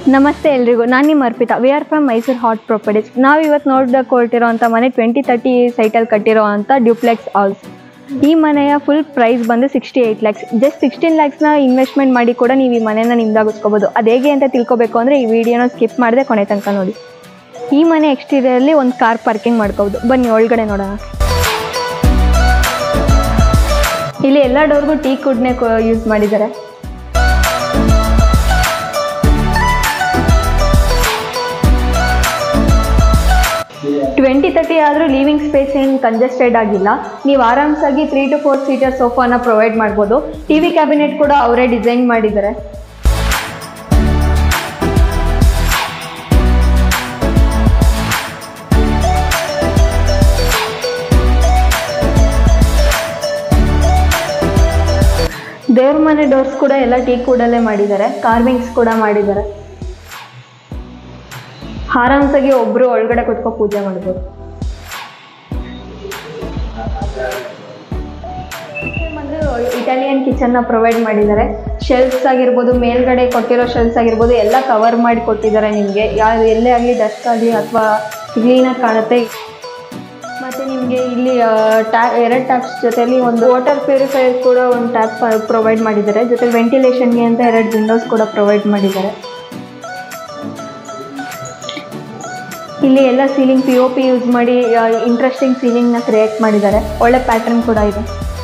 ನಮಸ್ತೆ ಎಲ್ರಿಗೂ ನಾನು ನಿಮ್ಮ Arpita we are from Mysuru hot properties ನಾವು ಇವತ್ತು ನೋಡೋಕೆ ಹೊರಟಿರೋ ಅಂಥ ಮನೆ ಟ್ವೆಂಟಿ ತರ್ಟಿ ಸೈಟಲ್ಲಿ ಕಟ್ಟಿರೋ ಅಂಥ ಡ್ಯೂಪ್ಲೆಕ್ಸ್ ಹೌಸ್ ಈ ಮನೆಯ ಫುಲ್ ಪ್ರೈಸ್ ಬಂದು sixty eight lakhs just sixteen ಲ್ಯಾಕ್ಸ್ನ ಇನ್ವೆಸ್ಟ್ಮೆಂಟ್ ಮಾಡಿ ಕೂಡ ನೀವು ಈ ಮನೆನ ನಿಮ್ದಾಗಿಸ್ಕೋಬೋದು ಅದು ಹೇಗೆ ಅಂತ ತಿಳ್ಕೊಬೇಕು ಅಂದರೆ ಈ ವಿಡಿಯೋನ ಸ್ಕಿಪ್ ಮಾಡದೆ ಕೊನೆ ತನಕ ನೋಡಿ ಈ ಮನೆ ಎಕ್ಸ್ಟೀರಿಯರಲ್ಲಿ ಒಂದು ಕಾರ್ ಪಾರ್ಕಿಂಗ್ ಮಾಡ್ಕೋಬೋದು ಬನ್ನಿ ಒಳಗಡೆ ನೋಡೋಣ ಇಲ್ಲಿ ಎಲ್ಲ ಡೋರ್ಗೂ ಟೀ ಕುಡ್ನೆ ಯೂಸ್ ಮಾಡಿದ್ದಾರೆ ಟ್ವೆಂಟಿ ತರ್ಟಿ ಆದರೂ ಲಿವಿಂಗ್ ಸ್ಪೇಸ್ ಏನು ಕಂಜೆಸ್ಟೆಡ್ ಆಗಿಲ್ಲ ನೀವು ಆರಾಮ್ಸಾಗಿ ತ್ರೀ ಟು ಫೋರ್ ಸೀಟರ್ ಸೋಫಾನ ಪ್ರೊವೈಡ್ ಮಾಡ್ಬೋದು ಟಿ ವಿ ಕ್ಯಾಬಿನೆಟ್ ಕೂಡ ಅವರೇ ಡಿಸೈನ್ ಮಾಡಿದ್ದಾರೆ ದೇವ್ರ ಮನೆ ಡೋರ್ಸ್ ಕೂಡ ಎಲ್ಲ ಟೀ ಕೂಡಲ್ಲೇ ಮಾಡಿದ್ದಾರೆ ಕಾರ್ವಿಂಗ್ಸ್ ಕೂಡ ಮಾಡಿದ್ದಾರೆ ಆರಾಮ್ಸಾಗಿ ಒಬ್ರು ಒಳಗಡೆ ಕುತ್ಕೊಂಡು ಪೂಜೆ ಮಾಡ್ಬೋದು ಬಂದು ಇಟಾಲಿಯನ್ ಕಿಚನ್ನ ಪ್ರೊವೈಡ್ ಮಾಡಿದ್ದಾರೆ ಶೆಲ್ಫ್ಸ್ ಆಗಿರ್ಬೋದು ಮೇಲ್ಗಡೆ ಕೊಟ್ಟಿರೋ ಶೆಲ್ಫ್ಸ್ ಆಗಿರ್ಬೋದು ಎಲ್ಲ ಕವರ್ ಮಾಡಿ ಕೊಟ್ಟಿದ್ದಾರೆ ನಿಮಗೆ ಯಾರು ಎಲ್ಲೇ ಆಗಲಿ ಡಸ್ಟ್ ಆಗಲಿ ಅಥವಾ ಕ್ಲೀನಾಗಿ ಕಾಣುತ್ತೆ ಮತ್ತು ನಿಮಗೆ ಇಲ್ಲಿ ಟ್ಯಾ ಎರಡು ಟ್ಯಾಪ್ಸ್ ಜೊತೆಲಿ ಒಂದು ವಾಟರ್ ಪ್ಯೂರಿಫೈಯರ್ ಕೂಡ ಒಂದು ಟ್ಯಾಪ್ ಪ್ರೊವೈಡ್ ಮಾಡಿದ್ದಾರೆ ಜೊತೆ ವೆಂಟಿಲೇಷನ್ಗೆ ಅಂತ ಎರಡು ವಿಂಡೋಸ್ ಕೂಡ ಪ್ರೊವೈಡ್ ಮಾಡಿದ್ದಾರೆ ಇಲ್ಲಿ ಎಲ್ಲ ceiling P O P use ಮಾಡಿ ಇಂಟ್ರೆಸ್ಟಿಂಗ್ ಸೀಲಿಂಗ್ನ ಕ್ರಿಯೇಟ್ ಮಾಡಿದ್ದಾರೆ ಒಳ್ಳೆ ಪ್ಯಾಟರ್ನ್ ಕೂಡ ಇದೆ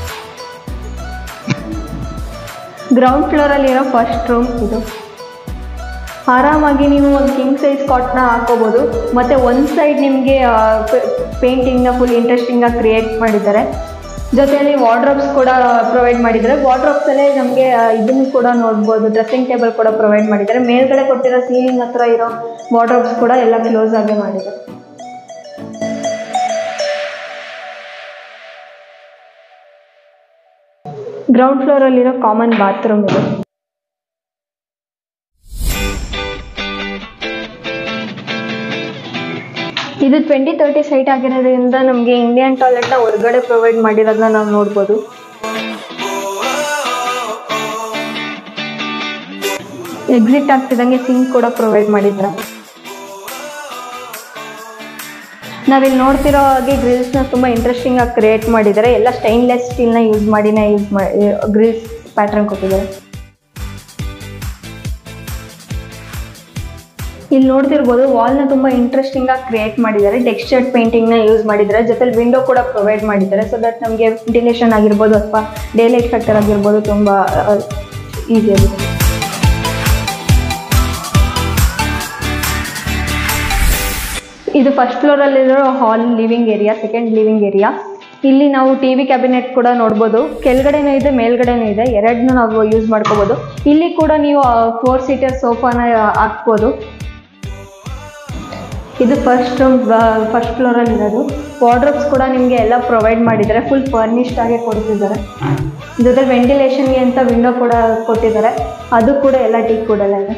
ಗ್ರೌಂಡ್ ಫ್ಲೋರಲ್ಲಿರೋ ಫಸ್ಟ್ ರೂಮ್ ಇದು ಆರಾಮಾಗಿ ನೀವು ಒಂದು ಕಿಂಗ್ ಸೈಜ್ ಕಾಟ್ನ ಹಾಕೋಬೋದು ಮತ್ತು ಒಂದು ಸೈಡ್ ನಿಮಗೆ ಪೇಂಟಿಂಗ್ನ ಫುಲ್ ಇಂಟ್ರೆಸ್ಟಿಂಗಾಗಿ ಕ್ರಿಯೇಟ್ ಮಾಡಿದ್ದಾರೆ ಜೊತೆಯಲ್ಲಿ ವಾರ್ಡ್ರೋಬ್ಸ್ ಕೂಡ ಪ್ರೊವೈಡ್ ಮಾಡಿದ್ದಾರೆ ವಾರ್ಡ್ರೋಬ್ಸಲ್ಲೇ ನಮಗೆ ಇದನ್ನು ಕೂಡ ನೋಡ್ಬೋದು ಡ್ರೆಸ್ಸಿಂಗ್ ಟೇಬಲ್ ಕೂಡ ಪ್ರೊವೈಡ್ ಮಾಡಿದ್ದಾರೆ ಮೇಲ್ಗಡೆ ಕೊಟ್ಟಿರೋ ಸೀಲಿಂಗ್ ಹತ್ರ ಇರೋ ವಾರ್ಡ್ರೋಬ್ಸ್ ಕೂಡ ಎಲ್ಲ ಕ್ಲೋಸ್ ಆಗಿ ಮಾಡಿದ್ದಾರೆ ಗ್ರೌಂಡ್ ಫ್ಲೋರಲ್ಲಿರೋ ಕಾಮನ್ ಬಾತ್ರೂಮ್ ಇದು ಇದು ಟ್ವೆಂಟಿ ತರ್ಟಿ ಸೈಟ್ ಆಗಿರೋದ್ರಿಂದ ನಮಗೆ ಇಂಡಿಯನ್ ಟಾಯ್ಲೆಟ್ನ ಹೊರಗಡೆ ಪ್ರೊವೈಡ್ ಮಾಡಿರೋದನ್ನ ನಾವು ನೋಡ್ಬೋದು ಎಕ್ಸಿಟ್ ಆಗ್ತಿದ್ದಂಗೆ ಸಿಂಕ್ ಕೂಡ ಪ್ರೊವೈಡ್ ಮಾಡಿದ್ದಾರೆ ನಾವಿಲ್ಲಿ ನೋಡ್ತಿರೋ ಹಾಗೆ ಗ್ರಿಲ್ಸ್ನ ತುಂಬ ಇಂಟ್ರೆಸ್ಟಿಂಗ್ ಆಗಿ ಕ್ರಿಯೇಟ್ ಮಾಡಿದ್ದಾರೆ ಎಲ್ಲ ಸ್ಟೈನ್ಲೆಸ್ ಸ್ಟೀಲ್ನ ಯೂಸ್ ಮಾಡಿನೇ ಯೂಸ್ ಮಾಡಿ ಗ್ರಿಲ್ಸ್ ಪ್ಯಾಟ್ರನ್ ಕೊಟ್ಟಿದ್ದಾರೆ ಇಲ್ಲಿ ನೋಡ್ತಿರ್ಬೋದು ವಾಲ್ನ ತುಂಬ ಇಂಟ್ರೆಸ್ಟಿಂಗ್ ಆಗಿ ಕ್ರಿಯೇಟ್ ಮಾಡಿದ್ದಾರೆ ಟೆಕ್ಸ್ಚರ್ಡ್ ಪೇಂಟಿಂಗ್ನ ಯೂಸ್ ಮಾಡಿದ್ದಾರೆ ಜೊತೆಲಿ ವಿಂಡೋ ಕೂಡ ಪ್ರೊವೈಡ್ ಮಾಡಿದ್ದಾರೆ ಸೊ ದಟ್ ನಮಗೆ ವೆಂಟಿಲೇಷನ್ ಆಗಿರ್ಬೋದು ಅಥವಾ ಡೇ ಲೈಟ್ ಫ್ಯಾಕ್ಟರ್ ಆಗಿರ್ಬೋದು ತುಂಬ ಈಸಿ ಆಗಿದೆ ಇದು ಫಸ್ಟ್ ಫ್ಲೋರಲ್ಲಿರೋ hall living area second living area ಇಲ್ಲಿ ನಾವು ಟಿ ವಿ ಕ್ಯಾಬಿನೆಟ್ ಕೂಡ ನೋಡ್ಬೋದು ಕೆಳಗಡೆನೂ ಇದೆ ಮೇಲ್ಗಡೆನೂ ಇದೆ ಎರಡನ್ನೂ ನಾವು ಯೂಸ್ ಮಾಡ್ಕೋಬೋದು ಇಲ್ಲಿ ಕೂಡ ನೀವು ಫೋರ್ ಸೀಟರ್ ಸೋಫಾನ ಹಾಕ್ಬೋದು ಇದು ಫಸ್ಟ್ ರೂಮ್ ಫಸ್ಟ್ ಫ್ಲೋರಲ್ಲಿ ಇರೋದು ವಾರ್ಡ್ರೋಬ್ಸ್ ಕೂಡ ನಿಮಗೆ ಎಲ್ಲ ಪ್ರೊವೈಡ್ ಮಾಡಿದ್ದಾರೆ ಫುಲ್ ಫರ್ನಿಶ್ಡ್ ಆಗಿ ಕೊಡ್ತಿದ್ದಾರೆ ಜೊತೆ ವೆಂಟಿಲೇಷನ್ಗೆ ಅಂತ ವಿಂಡೋ ಕೂಡ ಕೊಟ್ಟಿದ್ದಾರೆ ಅದು ಕೂಡ ಎಲ್ಲ ಟೀ ಕೂಡಲ್ಲ ಇದೆ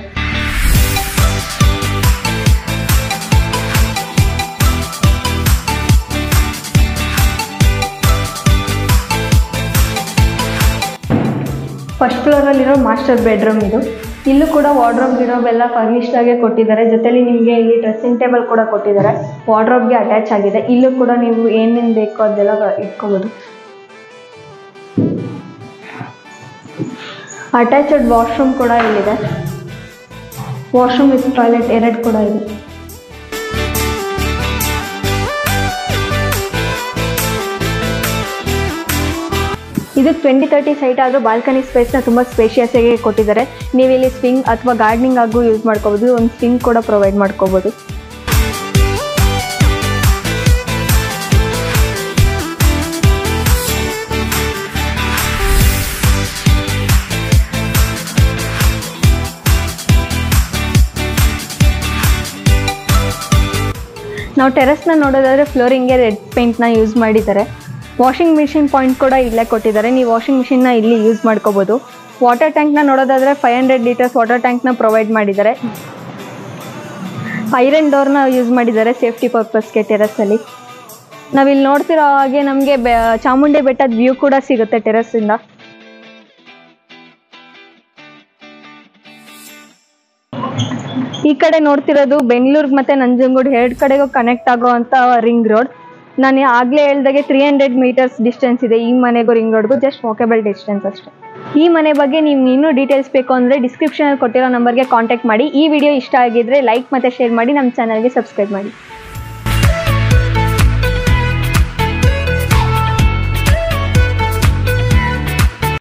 ಫಸ್ಟ್ ಫ್ಲೋರಲ್ಲಿರೋ ಮಾಸ್ಟರ್ ಬೆಡ್ರೂಮ್ ಇದು ಇಲ್ಲೂ ಕೂಡ ವಾರ್ಡ್ರೋಬ್ ಗಿಡೋಬ್ ಎಲ್ಲ ಫರ್ನಿಶ್ಡ್ ಆಗೇ ಕೊಟ್ಟಿದ್ದಾರೆ ಜೊತೆಲಿ ನಿಮಗೆ ಇಲ್ಲಿ ಡ್ರೆಸ್ಸಿಂಗ್ ಟೇಬಲ್ ಕೂಡ ಕೊಟ್ಟಿದ್ದಾರೆ ವಾರ್ಡ್ರೋಬ್ಗೆ ಅಟ್ಯಾಚ್ ಆಗಿದೆ ಇಲ್ಲೂ ಕೂಡ ನೀವು ಏನೇನು ಬೇಕೋ ಅದೆಲ್ಲ ಇಟ್ಕೋಬೋದು ಅಟ್ಯಾಚಡ್ ವಾಶ್ರೂಮ್ ಕೂಡ ಇಲ್ಲಿದೆ ವಾಶ್ರೂಮ್ ವಿತ್ ಟಾಯ್ಲೆಟ್ ಎರಡು ಕೂಡ ಇದೆ ಇದು ಟ್ವೆಂಟಿ ತರ್ಟಿ ಸೈಟ್ ಆದರೂ ಬಾಲ್ಕನಿ ಸ್ಪೇಸ್ನ ತುಂಬ ಸ್ಪೇಷಿಯಸ್ ಆಗಿ ಕೊಟ್ಟಿದ್ದಾರೆ ನೀವು ಇಲ್ಲಿ ಸ್ವಿಂಗ್ ಅಥವಾ ಗಾರ್ಡನಿಂಗ್ ಆಗು ಯೂಸ್ ಮಾಡ್ಕೋಬೋದು ಒಂದು ಸ್ವಿಂಗ್ ಕೂಡ ಪ್ರೊವೈಡ್ ಮಾಡ್ಕೋಬೋದು ನಾವು ಟೆರೆಸ್ನ ನೋಡೋದಾದರೆ ಫ್ಲೋರಿಂಗ್ಗೆ ರೆಡ್ ಪೇಂಟ್ನ ಯೂಸ್ ಮಾಡಿದ್ದಾರೆ ವಾಷಿಂಗ್ ಮಿಷಿನ್ ಪಾಯಿಂಟ್ ಕೂಡ ಇಲ್ಲೇ ಕೊಟ್ಟಿದ್ದಾರೆ ನೀವು ವಾಷಿಂಗ್ ಮಿಷಿನ್ನ ಇಲ್ಲಿ ಯೂಸ್ ಮಾಡ್ಕೋಬೋದು ವಾಟರ್ ಟ್ಯಾಂಕ್ನ ನೋಡೋದಾದರೆ ಫೈವ್ ಹಂಡ್ರೆಡ್ ಲೀಟರ್ಸ್ ವಾಟರ್ ಟ್ಯಾಂಕ್ನ ಪ್ರೊವೈಡ್ ಮಾಡಿದ್ದಾರೆ ಐರನ್ ಡೋರ್ನ ಯೂಸ್ ಮಾಡಿದ್ದಾರೆ ಸೇಫ್ಟಿ ಪರ್ಪಸ್ಗೆ ಟೆರೆಸಲ್ಲಿ ನಾವಿಲ್ಲಿ ನೋಡ್ತಿರೋ ಹಾಗೆ ನಮಗೆ ಚಾಮುಂಡಿ ಬೆಟ್ಟದ ವ್ಯೂ ಕೂಡ ಸಿಗುತ್ತೆ ಟೆರೆಸ್ಸಿಂದ ಈ ಕಡೆ ನೋಡ್ತಿರೋದು ಬೆಂಗಳೂರು ಮತ್ತು ನಂಜನಗೂಡು ಎರಡು ಕಡೆಗೂ ಕನೆಕ್ಟ್ ಆಗೋ ಅಂತ ರಿಂಗ್ ರೋಡ್ ನಾನು ಆಗಲೇ ಹೇಳ್ದಾಗೆ ತ್ರೀ ಹಂಡ್ರೆಡ್ ಮೀಟರ್ಸ್ ಡಿಸ್ಟೆನ್ಸ್ ಇದೆ ಈ ಮನೆಗೂ ರಿಂಗ್ ರೋಡ್ಗೂ ಜಸ್ಟ್ ವಾಕೇಬಲ್ ಡಿಸ್ಟೆನ್ಸ್ ಅಷ್ಟೇ ಈ ಮನೆ ಬಗ್ಗೆ ನಿಮ್ಗೆ ಇನ್ನೂ ಡೀಟೇಲ್ಸ್ ಬೇಕು ಅಂದರೆ ಡಿಸ್ಕ್ರಿಪ್ಷನಲ್ಲಿ ಕೊಟ್ಟಿರೋ ನಂಬರ್ಗೆ ಕಾಂಟ್ಯಾಕ್ಟ್ ಮಾಡಿ ಈ ವಿಡಿಯೋ ಇಷ್ಟ ಆಗಿದ್ರೆ ಲೈಕ್ ಮತ್ತು ಶೇರ್ ಮಾಡಿ ನಮ್ಮ ಚಾನಲ್ಗೆ ಸಬ್ಸ್ಕ್ರೈಬ್ ಮಾಡಿ